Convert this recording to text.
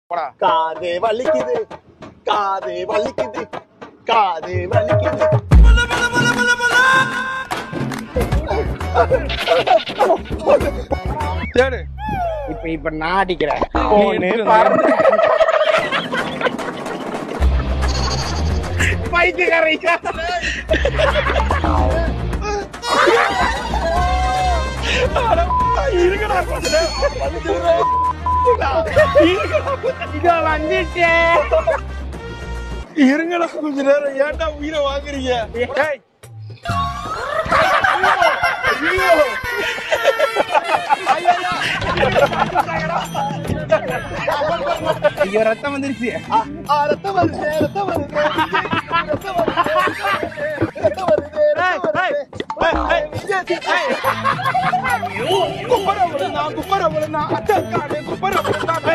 போடா காது வலிக்குது காது வலிக்குது காது வலிக்குது தேடு இப்ப இப்ப நான் அடிக்கிறேன் நீ ஒண்ணு எடுத்துட்டு பறந்து பைத்தியக்காரங்க இருக்கடா கொஞ்ச நேரம். வந்துடுறேன். இதோ வந்துட்டேன் இருங்கடா கொஞ்ச நேரம் ஏன்டா உயிரை வாங்குறீங்க ஏய். ஐயோ. ஐயோ ரத்தம் வந்துருச்சு ரத்தம் வருது ரத்தம் வருது ரத்தம் வருது ரத்தம் வருது குப்பரை விழுந்தான் குப்பரை விழுந்தான் அச்சக்காடு குப்பரை விழுந்தான்